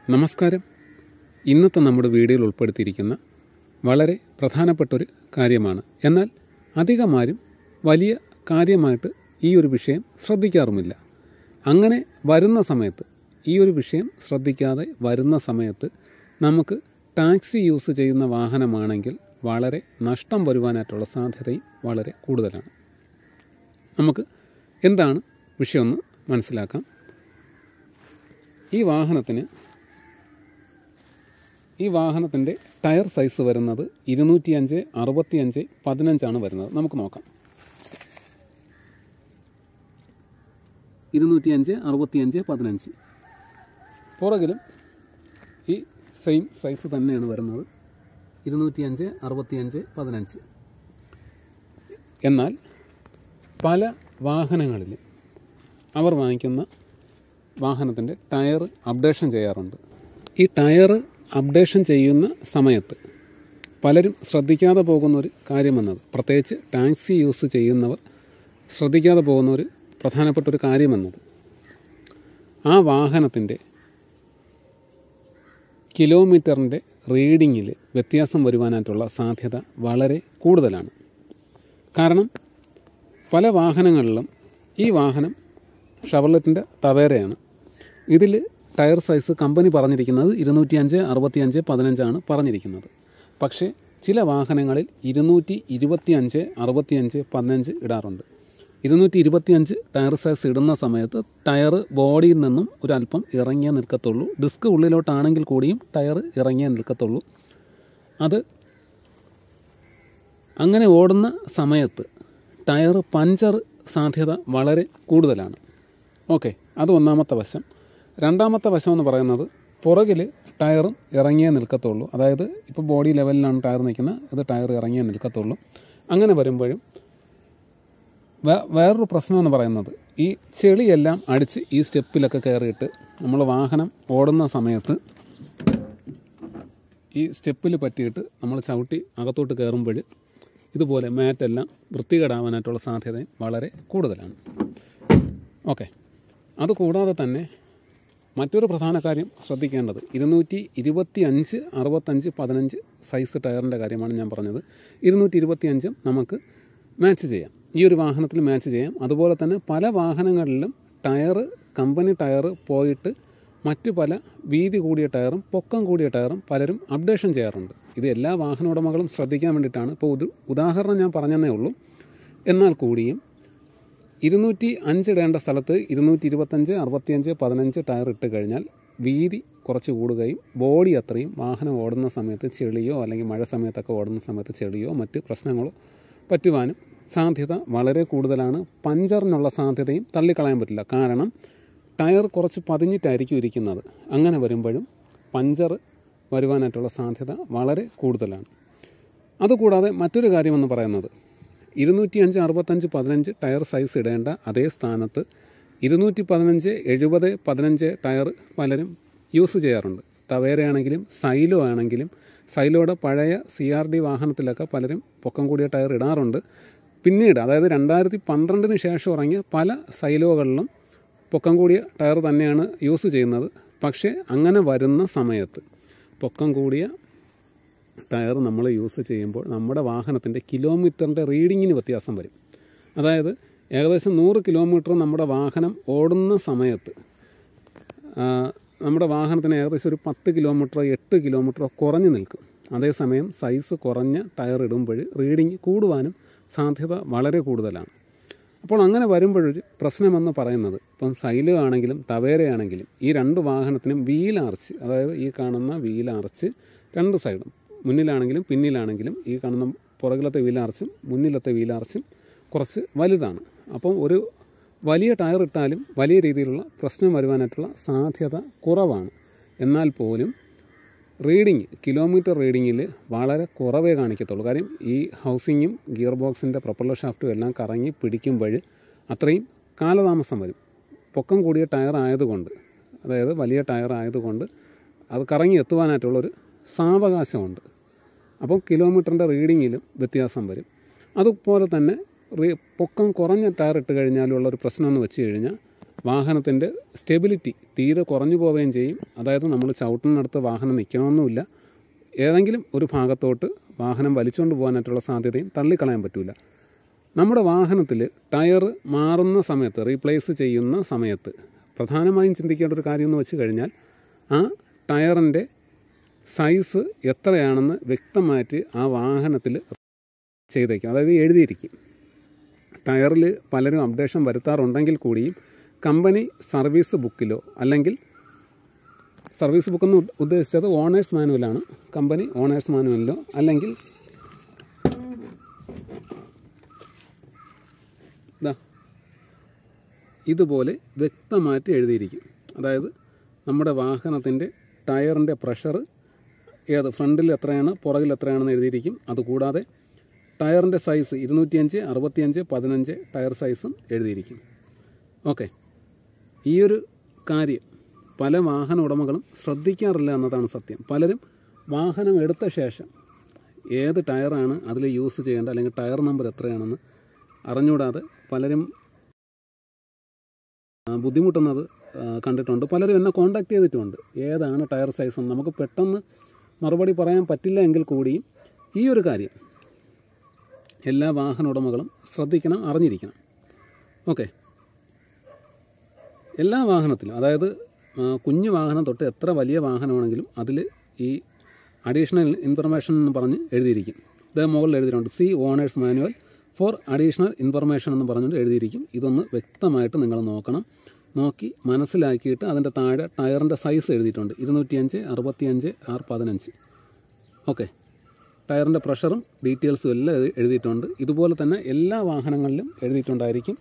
നമസ്കാരം ഇന്നത്തെ നമ്മുടെ വീഡിയോയിൽ ഉൾപ്പെടുത്തിയിരിക്കുന്ന വളരെ പ്രധാനപ്പെട്ടൊരു കാര്യമാണ് എന്നാൽ അധികമാരും വലിയ കാര്യമായിട്ട് ഈ ഒരു വിഷയം ശ്രദ്ധിക്കാറുമില്ല അങ്ങനെ വരുന്ന സമയത്ത് ഈ ഒരു വിഷയം ശ്രദ്ധിക്കാതെ വരുന്ന സമയത്ത് നമുക്ക് ടാക്സി യൂസ് ചെയ്യുന്ന വാഹനമാണെങ്കിൽ വളരെ നഷ്ടം വരുവാനായിട്ടുള്ള സാധ്യതയും വളരെ കൂടുതലാണ് നമുക്ക് എന്താണ് വിഷയമെന്ന് മനസ്സിലാക്കാം ഈ വാഹനത്തിന് ഈ വാഹനത്തിൻ്റെ ടയർ സൈസ് വരുന്നത് ഇരുന്നൂറ്റി അഞ്ച് അറുപത്തി അഞ്ച് പതിനഞ്ചാണ് വരുന്നത് നമുക്ക് നോക്കാം ഇരുന്നൂറ്റി അഞ്ച് അറുപത്തി അഞ്ച് പതിനഞ്ച് പുറകിലും ഈ സെയിം സൈസ് തന്നെയാണ് വരുന്നത് ഇരുന്നൂറ്റി അഞ്ച് അറുപത്തി അഞ്ച് പതിനഞ്ച് എന്നാൽ പല വാഹനങ്ങളിൽ അവർ വാങ്ങിക്കുന്ന വാഹനത്തിൻ്റെ ടയർ അപ്ഡേഷൻ ചെയ്യാറുണ്ട് ഈ ടയർ അപ്ഡേഷൻ ചെയ്യുന്ന സമയത്ത് പലരും ശ്രദ്ധിക്കാതെ പോകുന്ന ഒരു കാര്യമെന്നത് പ്രത്യേകിച്ച് ടാക്സി യൂസ് ചെയ്യുന്നവർ ശ്രദ്ധിക്കാതെ പോകുന്ന ഒരു പ്രധാനപ്പെട്ട ഒരു കാര്യമെന്നത് ആ വാഹനത്തിൻ്റെ കിലോമീറ്ററിൻ്റെ റീഡിങ്ങിൽ വ്യത്യാസം വരുവാനായിട്ടുള്ള സാധ്യത വളരെ കൂടുതലാണ് കാരണം പല വാഹനങ്ങളിലും ഈ വാഹനം ഷവർലെറ്റിൻ്റെ തവേരയാണ് ഇതിൽ ടയർ സൈസ് കമ്പനി പറഞ്ഞിരിക്കുന്നത് ഇരുന്നൂറ്റി അഞ്ച് അറുപത്തി അഞ്ച് പതിനഞ്ചാണ് പറഞ്ഞിരിക്കുന്നത് പക്ഷേ ചില വാഹനങ്ങളിൽ ഇരുന്നൂറ്റി ഇരുപത്തി അഞ്ച് അറുപത്തി അഞ്ച് പതിനഞ്ച് ഇടാറുണ്ട് ഇരുന്നൂറ്റി ഇരുപത്തി അഞ്ച് ടയർ സൈസ് ഇടുന്ന സമയത്ത് ടയർ ബോഡിയിൽ നിന്നും ഒരല്പം ഇറങ്ങിയേ നിൽക്കത്തുള്ളൂ ഡിസ്ക് ഉള്ളിലോട്ടാണെങ്കിൽ കൂടിയും ടയർ ഇറങ്ങിയേ നിൽക്കത്തുള്ളൂ അത് അങ്ങനെ ഓടുന്ന സമയത്ത് ടയർ പഞ്ചർ സാധ്യത വളരെ കൂടുതലാണ് ഓക്കെ അത് ഒന്നാമത്തെ വശം രണ്ടാമത്തെ വശം എന്ന് പറയുന്നത് പുറകിൽ ടയറും ഇറങ്ങിയേ നിൽക്കത്തുള്ളൂ അതായത് ഇപ്പോൾ ബോഡി ലെവലിലാണ് ടയർ നിൽക്കുന്നത് അത് ടയർ ഇറങ്ങിയേ നിൽക്കത്തുള്ളൂ അങ്ങനെ വരുമ്പോഴും വേ- വേറൊരു പ്രശ്നം എന്ന് പറയുന്നത് ഈ ചെളിയെല്ലാം അടിച്ച് ഈ സ്റ്റെപ്പിലൊക്കെ കയറിയിട്ട് നമ്മൾ വാഹനം ഓടുന്ന സമയത്ത് ഈ സ്റ്റെപ്പിൽ പറ്റിയിട്ട് നമ്മൾ ചവിട്ടി അകത്തോട്ട് കയറുമ്പോൾ ഇതുപോലെ മാറ്റെല്ലാം വൃത്തികേടാവാനായിട്ടുള്ള സാധ്യതയും വളരെ കൂടുതലാണ് ഓക്കെ അതുകൂടാതെ തന്നെ മറ്റൊരു പ്രധാന കാര്യം ശ്രദ്ധിക്കേണ്ടത് ഇരുന്നൂറ്റി ഇരുപത്തി അഞ്ച് അറുപത്തഞ്ച് പതിനഞ്ച് സൈസ് ടയറിൻ്റെ കാര്യമാണ് ഞാൻ പറഞ്ഞത് ഇരുന്നൂറ്റി ഇരുപത്തി അഞ്ചും നമുക്ക് മാച്ച് ചെയ്യാം ഈ ഒരു വാഹനത്തിൽ മാച്ച് ചെയ്യാം അതുപോലെ തന്നെ പല വാഹനങ്ങളിലും ടയർ കമ്പനി ടയർ പോയിട്ട് മറ്റു പല വീതി കൂടിയ ടയറും പൊക്കം കൂടിയ ടയറും പലരും അപ്ഡേഷൻ ചെയ്യാറുണ്ട് ഇത് എല്ലാ വാഹന ഉടമകളും ശ്രദ്ധിക്കാൻ വേണ്ടിയിട്ടാണ് ഇപ്പോൾ ഒരു ഉദാഹരണം ഞാൻ പറഞ്ഞതേ ഉള്ളൂ എന്നാൽ കൂടിയും ഇരുന്നൂറ്റി അഞ്ച് ഇടേണ്ട സ്ഥലത്ത് ഇരുന്നൂറ്റി ഇരുപത്തഞ്ച് അറുപത്തിയഞ്ച് പതിനഞ്ച് ടയർ ഇട്ട് കഴിഞ്ഞാൽ വീതി കുറച്ച് കൂടുകയും ബോഡി അത്രയും വാഹനം ഓടുന്ന സമയത്ത് ചെളിയോ അല്ലെങ്കിൽ മഴ സമയത്തൊക്കെ ഓടുന്ന സമയത്ത് ചെളിയോ മറ്റ് പ്രശ്നങ്ങളോ പറ്റുവാനും സാധ്യത വളരെ കൂടുതലാണ് പഞ്ചറിനുള്ള സാധ്യതയും തള്ളിക്കളയാൻ പറ്റില്ല കാരണം ടയർ കുറച്ച് പതിഞ്ഞിട്ടായിരിക്കും ഇരിക്കുന്നത് അങ്ങനെ വരുമ്പോഴും പഞ്ചർ വരുവാനായിട്ടുള്ള സാധ്യത വളരെ കൂടുതലാണ് അതുകൂടാതെ മറ്റൊരു കാര്യമെന്ന് പറയുന്നത് ഇരുന്നൂറ്റി അഞ്ച് അറുപത്തഞ്ച് പതിനഞ്ച് ടയർ സൈസ് ഇടേണ്ട അതേ സ്ഥാനത്ത് ഇരുന്നൂറ്റി പതിനഞ്ച് എഴുപത് പതിനഞ്ച് ടയർ പലരും യൂസ് ചെയ്യാറുണ്ട് തവേരയാണെങ്കിലും സൈലോ ആണെങ്കിലും സൈലോയുടെ പഴയ സി ആർ ഡി വാഹനത്തിലൊക്കെ പലരും പൊക്കം കൂടിയ ടയർ ഇടാറുണ്ട് പിന്നീട് അതായത് രണ്ടായിരത്തി പന്ത്രണ്ടിന് ശേഷം ഇറങ്ങിയ പല സൈലോകളിലും പൊക്കം കൂടിയ ടയർ തന്നെയാണ് യൂസ് ചെയ്യുന്നത് പക്ഷേ അങ്ങനെ വരുന്ന സമയത്ത് പൊക്കം കൂടിയ ടയർ നമ്മൾ യൂസ് ചെയ്യുമ്പോൾ നമ്മുടെ വാഹനത്തിൻ്റെ കിലോമീറ്ററിൻ്റെ റീഡിങ്ങിന് വ്യത്യാസം വരും അതായത് ഏകദേശം നൂറ് കിലോമീറ്റർ നമ്മുടെ വാഹനം ഓടുന്ന സമയത്ത് ആ, നമ്മുടെ വാഹനത്തിന് ഏകദേശം ഒരു പത്ത് കിലോമീറ്ററോ എട്ട് കിലോമീറ്ററോ കുറഞ്ഞു നിൽക്കും അതേസമയം സൈസ് കുറഞ്ഞ ടയർ ഇടുമ്പോൾ റീഡിങ് കൂടുവാനും സാധ്യത വളരെ കൂടുതലാണ് അപ്പോൾ അങ്ങനെ വരുമ്പോഴൊരു പ്രശ്നമെന്ന് പറയുന്നത് ഇപ്പം സൈലോ ആണെങ്കിലും തവേരയാണെങ്കിലും ഈ രണ്ട് വാഹനത്തിനും വീൽ ആർച്ച് അതായത് ഈ കാണുന്ന വീൽ ആർച്ച് രണ്ട് സൈഡും മുന്നിലാണെങ്കിലും പിന്നിലാണെങ്കിലും ഈ കാണുന്ന പുറകിലത്തെ വീൽ ആർച്ചും മുന്നിലത്തെ വീൽ ആർച്ചും കുറച്ച് വലുതാണ് അപ്പം ഒരു വലിയ ടയർ ഇട്ടാലും വലിയ രീതിയിലുള്ള പ്രശ്നം വരുവാനായിട്ടുള്ള സാധ്യത കുറവാണ് എന്നാൽ പോലും റീഡിങ് കിലോമീറ്റർ റീഡിങ്ങിൽ വളരെ കുറവേ കാണിക്കത്തുള്ളൂ കാര്യം ഈ ഹൗസിങ്ങും ഗിയർ ബോക്സിൻ്റെ പ്രൊപ്പല്ലർ ഷാഫ്റ്റും എല്ലാം കറങ്ങി പിടിക്കുമ്പോൾ അത്രയും കാലതാമസം വരും പൊക്കം കൂടിയ ടയർ ആയതുകൊണ്ട് അതായത് വലിയ ടയർ ആയതുകൊണ്ട് അത് കറങ്ങി എത്തുവാനായിട്ടുള്ളൊരു സാവകാശമുണ്ട് അപ്പം കിലോമീറ്ററിൻ്റെ റീഡിങ്ങിലും വ്യത്യാസം വരും അതുപോലെ തന്നെ റീ പൊക്കം കുറഞ്ഞ ടയർ ഇട്ട് കഴിഞ്ഞാലുള്ള ഒരു പ്രശ്നം എന്ന് വെച്ച് കഴിഞ്ഞാൽ വാഹനത്തിൻ്റെ സ്റ്റെബിലിറ്റി തീരെ കുറഞ്ഞു പോവുകയും ചെയ്യും അതായത് നമ്മൾ ചവിട്ടുന്നിടത്ത് വാഹനം നിൽക്കണമെന്നുമില്ല ഏതെങ്കിലും ഒരു ഭാഗത്തോട്ട് വാഹനം വലിച്ചുകൊണ്ട് പോകാനായിട്ടുള്ള സാധ്യതയും തള്ളിക്കളയാൻ പറ്റില്ല നമ്മുടെ വാഹനത്തിൽ ടയർ മാറുന്ന സമയത്ത് റീപ്ലേസ് ചെയ്യുന്ന സമയത്ത് പ്രധാനമായും ചിന്തിക്കേണ്ട ഒരു കാര്യം എന്ന് വെച്ച് കഴിഞ്ഞാൽ ആ ടയറിൻ്റെ സൈസ് എത്രയാണെന്ന് വ്യക്തമായിട്ട് ആ വാഹനത്തിൽ ചെയ്തേക്കും അതായത് എഴുതിയിരിക്കും ടയറിൽ പലരും അപ്ഡേഷൻ വരുത്താറുണ്ടെങ്കിൽ കൂടിയും കമ്പനി സർവീസ് ബുക്കിലോ അല്ലെങ്കിൽ സർവീസ് ബുക്ക് എന്ന് ഉദ്ദേശിച്ചത് ഓണേഴ്സ് മാനുവലാണ് കമ്പനി ഓണേഴ്സ് മാനുവലിലോ അല്ലെങ്കിൽ ഇതാ ഇതുപോലെ വ്യക്തമായിട്ട് എഴുതിയിരിക്കും അതായത് നമ്മുടെ വാഹനത്തിൻ്റെ ടയറിൻ്റെ പ്രഷർ ഏത് ഫ്രണ്ടിൽ എത്രയാണ് പുറകിൽ എത്രയാണെന്ന് എഴുതിയിരിക്കും അതുകൂടാതെ ടയറിൻ്റെ സൈസ് ഇരുന്നൂറ്റിയഞ്ച് അറുപത്തിയഞ്ച് പതിനഞ്ച് ടയർ സൈസും എഴുതിയിരിക്കും ഓക്കെ ഈ ഒരു കാര്യം പല വാഹന ഉടമകളും ശ്രദ്ധിക്കാറില്ല എന്നതാണ് സത്യം പലരും വാഹനം എടുത്ത ശേഷം ഏത് ടയറാണ് അതിൽ യൂസ് ചെയ്യേണ്ടത് അല്ലെങ്കിൽ ടയർ നമ്പർ എത്രയാണെന്ന് അറിഞ്ഞുകൂടാതെ പലരും ആ, ബുദ്ധിമുട്ടുന്നത് ആ, കണ്ടിട്ടുണ്ട് പലരും എന്നെ കോൺടാക്ട് ചെയ്തിട്ടുമുണ്ട് ഏതാണ് ടയർ സൈസ് എന്ന് നമുക്ക് പെട്ടെന്ന് മറുപടി പറയാൻ പറ്റില്ല എങ്കിൽ കൂടിയും ഈ ഒരു കാര്യം എല്ലാ വാഹന ഉടമകളും ശ്രദ്ധിക്കണം അറിഞ്ഞിരിക്കണം ഓക്കെ എല്ലാ വാഹനത്തിലും അതായത് ആ, കുഞ്ഞു വാഹനം തൊട്ട് എത്ര വലിയ വാഹനമാണെങ്കിലും അതിൽ ഈ അഡീഷണൽ ഇൻഫർമേഷൻ എന്ന് പറഞ്ഞ് എഴുതിയിരിക്കും ഇത് മുകളിൽ എഴുതിയിട്ടുണ്ട് see owners manual for additional information എന്ന് പറഞ്ഞിട്ട് എഴുതിയിരിക്കും ഇതൊന്ന് വ്യക്തമായിട്ട് നിങ്ങൾ നോക്കണം നോക്കി മനസ്സിലാക്കിയിട്ട് അതിൻ്റെ താഴെ ടയറിൻ്റെ സൈസ് എഴുതിയിട്ടുണ്ട് ഇരുന്നൂറ്റിയഞ്ച് അറുപത്തിയഞ്ച് ആർ പതിനഞ്ച് ഓക്കെ ടയറിൻ്റെ പ്രഷറും ഡീറ്റെയിൽസും എല്ലാം എഴുതി- എഴുതിയിട്ടുണ്ട് ഇതുപോലെ തന്നെ എല്ലാ വാഹനങ്ങളിലും എഴുതിയിട്ടുണ്ടായിരിക്കും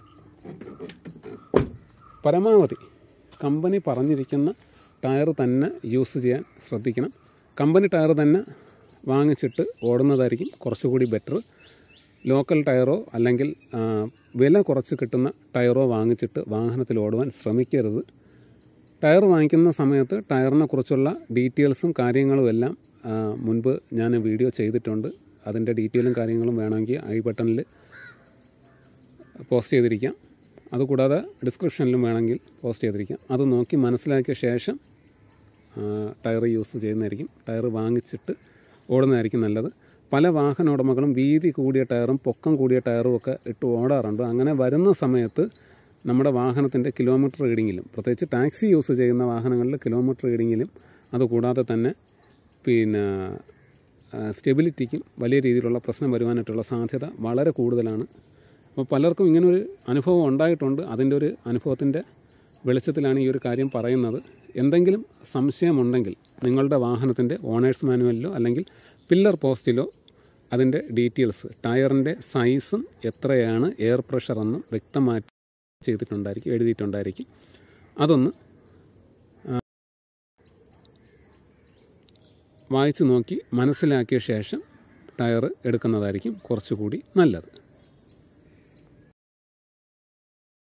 പരമാവധി കമ്പനി പറഞ്ഞിരിക്കുന്ന ടയർ തന്നെ യൂസ് ചെയ്യാൻ ശ്രദ്ധിക്കണം കമ്പനി ടയർ തന്നെ വാങ്ങിച്ചിട്ട് ഓടുന്നതായിരിക്കും കുറച്ചുകൂടി ബെറ്റർ ലോക്കൽ ടയറോ അല്ലെങ്കിൽ ആ, വില കുറച്ച് കിട്ടുന്ന ടയറോ വാങ്ങിച്ചിട്ട് വാഹനത്തിൽ ഓടുവാൻ ശ്രമിക്കരുത് ടയർ വാങ്ങിക്കുന്ന സമയത്ത് ടയറിനെ കുറിച്ചുള്ള ഡീറ്റെയിൽസും കാര്യങ്ങളും എല്ലാം ആ, മുൻപ് ഞാൻ വീഡിയോ ചെയ്തിട്ടുണ്ട് അതിൻ്റെ ഡീറ്റെയിലും കാര്യങ്ങളും വേണമെങ്കിൽ ഐ ബട്ടണിൽ പോസ്റ്റ് ചെയ്തിരിക്കാം അതുകൂടാതെ ഡിസ്ക്രിപ്ഷനിലും വേണമെങ്കിൽ പോസ്റ്റ് ചെയ്തിരിക്കാം അത് നോക്കി മനസ്സിലാക്കിയ ശേഷം ടയർ യൂസ് ചെയ്യുന്നതായിരിക്കും ടയർ വാങ്ങിച്ചിട്ട് ഓടുന്നതായിരിക്കും നല്ലത് പല വാഹന ഉടമകളും വീതി കൂടിയ ടയറും പൊക്കം കൂടിയ ടയറും ഒക്കെ ഇട്ട് ഓടാറുണ്ട് അങ്ങനെ വരുന്ന സമയത്ത് നമ്മുടെ വാഹനത്തിൻ്റെ കിലോമീറ്റർ റീഡിങ്ങിലും പ്രത്യേകിച്ച് ടാക്സി യൂസ് ചെയ്യുന്ന വാഹനങ്ങളിൽ കിലോമീറ്റർ റീഡിങ്ങിലും അതുകൂടാതെ തന്നെ പിന്നെ സ്റ്റെബിലിറ്റിക്കും വലിയ രീതിയിലുള്ള പ്രശ്നം വരുവാനായിട്ടുള്ള സാധ്യത വളരെ കൂടുതലാണ് അപ്പോൾ പലർക്കും ഇങ്ങനൊരു അനുഭവം ഉണ്ടായിട്ടുണ്ട് അതിൻ്റെ ഒരു അനുഭവത്തിൻ്റെ വെളിച്ചത്തിലാണ് ഈ ഒരു കാര്യം പറയുന്നത് എന്തെങ്കിലും സംശയമുണ്ടെങ്കിൽ നിങ്ങളുടെ വാഹനത്തിൻ്റെ ഓണേഴ്സ് മാനുവലിലോ അല്ലെങ്കിൽ പില്ലർ പോസ്റ്റിലോ അതിൻ്റെ ഡീറ്റെയിൽസ് ടയറിൻ്റെ സൈസും എത്രയാണ് എയർ പ്രഷറെന്നും വ്യക്തമായിട്ട് ചെയ്തിട്ടുണ്ടായിരിക്കും എഴുതിയിട്ടുണ്ടായിരിക്കും അതൊന്ന് ആ, വായിച്ചു നോക്കി മനസ്സിലാക്കിയ ശേഷം ടയർ എടുക്കുന്നതായിരിക്കും കുറച്ചുകൂടി നല്ലത്